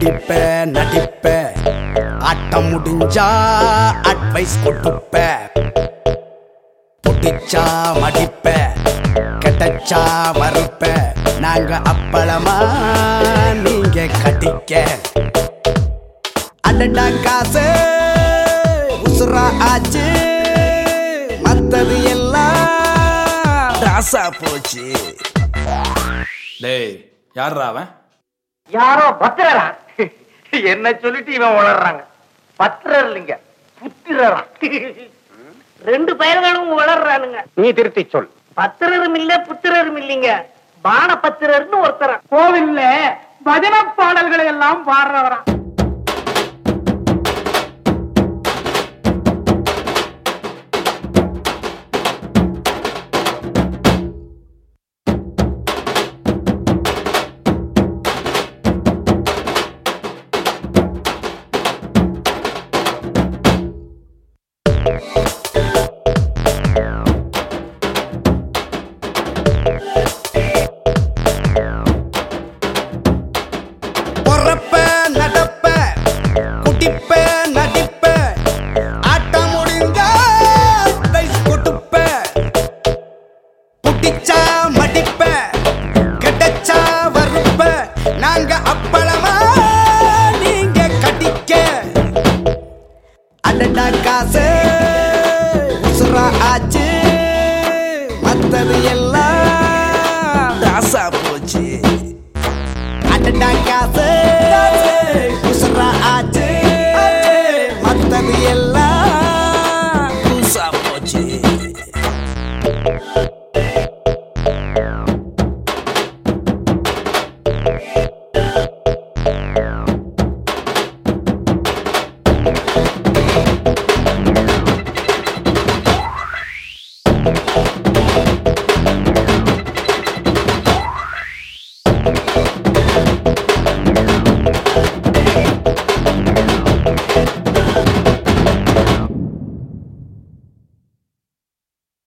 குடிப்ப நடிப்ப ஆட்டம் முடிஞ்சா அட்வைஸ் கொடுப்ப புடிச்சா மடிப்ப கெட்டச்சா மறுப்ப நாங்க அப்பளமா நீங்க கடிக்க அடடா காசு உசுரா ஆச்சு மத்தது எல்லாம் ராசா போச்சு டேய் யார்ரா அவன் யாரோ பத்திரரா என்ன சொல்லிட்டு இவன் உளறாங்க பத்திரர் இல்லைங்க புத்திரரா ரெண்டு பயல்களும் வளர்றானுங்க நீ திருத்தி சொல் பத்திரரும் இல்ல புத்திரரும் இல்லைங்க பான பத்திரர்னு ஒருத்தர கோவில்ல பஜன பாடல்களை எல்லாம் பாடுறவரா பொறப்ப நடப்ப குடிப்ப நடிப்ப ஆட்டம் முடிஞ்சா advice கொடுப்ப புடிச்சா மடிப்ப கெட்டச்சா வறுப்ப நாங்க அப்பளமா நீங்க கடிக்க அடடா காசு